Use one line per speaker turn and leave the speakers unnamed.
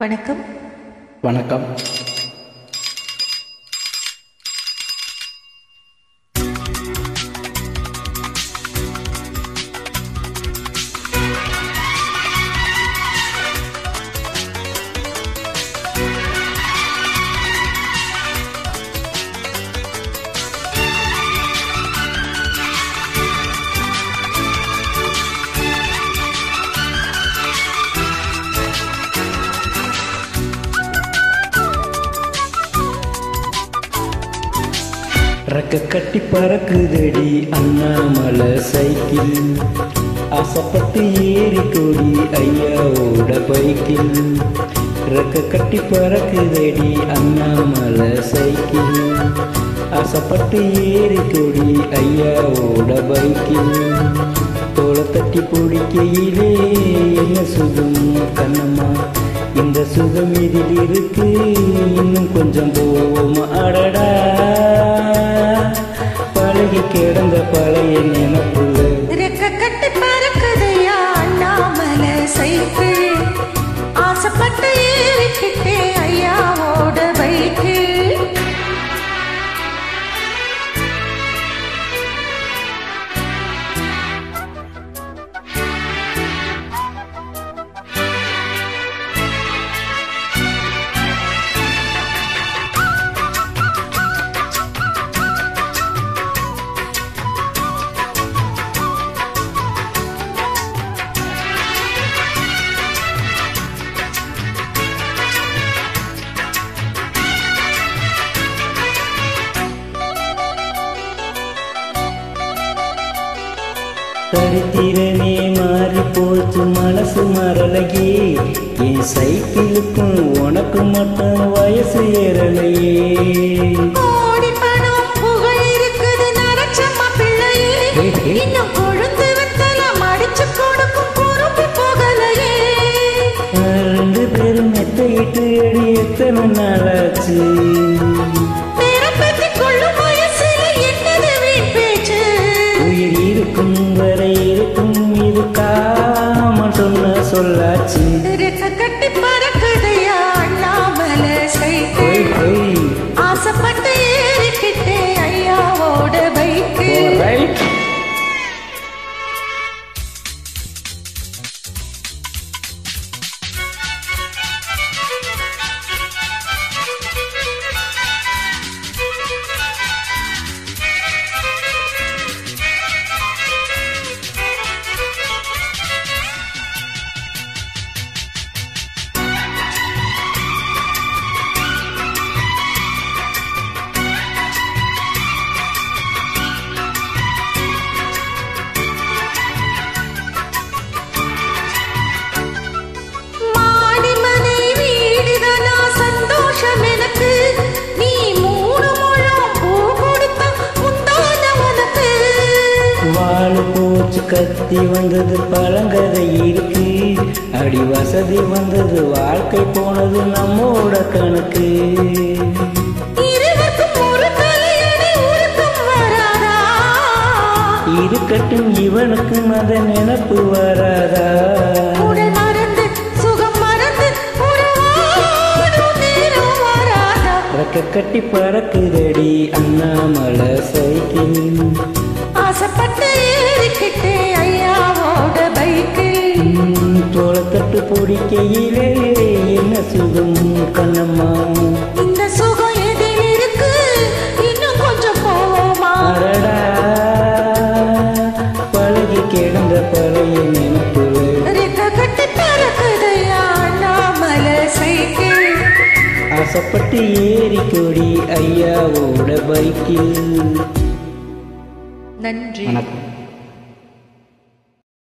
வணக்கம்
வணக்கம் ரெக்க கட்டி பறக்குதடி அண்ணாமலை சைக்கிள் ஆசைப்பட்டு ஏறி கொடி ஐயாவோட பைக்கில் ரெக்க கட்டி பறக்குதடி அண்ணாமலை சைக்கிள் ஆசைப்பட்டு ஏறி கொடி ஐயாவோட பைக்கில் தோலை தட்டி பிடிக்கையிலே என்ன சுகம் கண்ணம்மா இந்த சுகம் இதில் இருக்கு இன்னும் கொஞ்சம் போவோம் அடடா பழகி கிடந்த பழைய நினப்புல
ரெக்க கட்டி பறக்குதையா அண்ணாமலை சைக்கிள் ஆசைப்பட்டு ஏறிக்கிட்டே ஐயாவோட பைக்கு
சரித்திரமே மாறி போச்சு மனசு மறலையே என் சைக்கிளுக்கும் உனக்கு மட்டும் வயசு ஏறலையே
கோடி பணம் புகழ் இருக்குது நரச்சம்மா பிள்ளையே இன்னும் கொழுந்து வெத்தலாம் அடிச்சு கொடுக்கும் பொறுப்பு போகலையே
ரெண்டு பேரும் மெத்தையிட்டு அடி எத்தனை நாளாச்சு
பேரப்பத்தி கொள்ளும் வயசுல என்னது வீண் பேச்சு
உயிர் இருக்கும் வரை இருக்கும் இருக்காம சொன்ன சொல்லாச்சு
ரெக்க கட்டி பறக்குதையா அண்ணாமலை சைக்கிள்
பொய் பொய்
ஆசைப்பட்டு ஏறிக்கிட்டே ஐயாவோட பைக்கு
ரைட்
மாடிமனை வீடுதானா சந்தோஷம் எனக்கு நீ மூணு முழம் பூ கொடுத்தா முந்தான உனக்கு
வாழு போச்சு கத்தி வந்தது பழங்கதை இருக்கு அடி வசதி வந்தது வாழ்க்கை போனது நம்மோட கணக்கு
இருவருக்கும் ஒரு தலையணை உருக்கம் வராதா
இருக்கட்டும் இவனுக்கு மத நினப்பு வராதா
உடல் மறந்து சுகம் மறந்து உறவாடும் நேரம் வராதா
ரெக்க கட்டி பறக்குதடி அண்ணாமலை சைக்கிள்
ஆசைப்பட்டு ஏறிக்கிட்டே ஐயாவோட பைக்கு
ம், தோளத்தட்டு பிடிக்கையிலே என்ன சுகம் கண்ணம்மா
இந்த சுகம் எதில் இருக்கு இன்னும் கொஞ்சம் போவோமா
அடடா பழகி கிடந்த பழைய நினைப்புல
ரெக்க கட்டி பறக்குதையா அண்ணாமலை சைக்கிள்
ஆசைப்பட்டு ஏறி கொடி ஐயாவோட பைக்கில்
நன்றி
வணக்கம்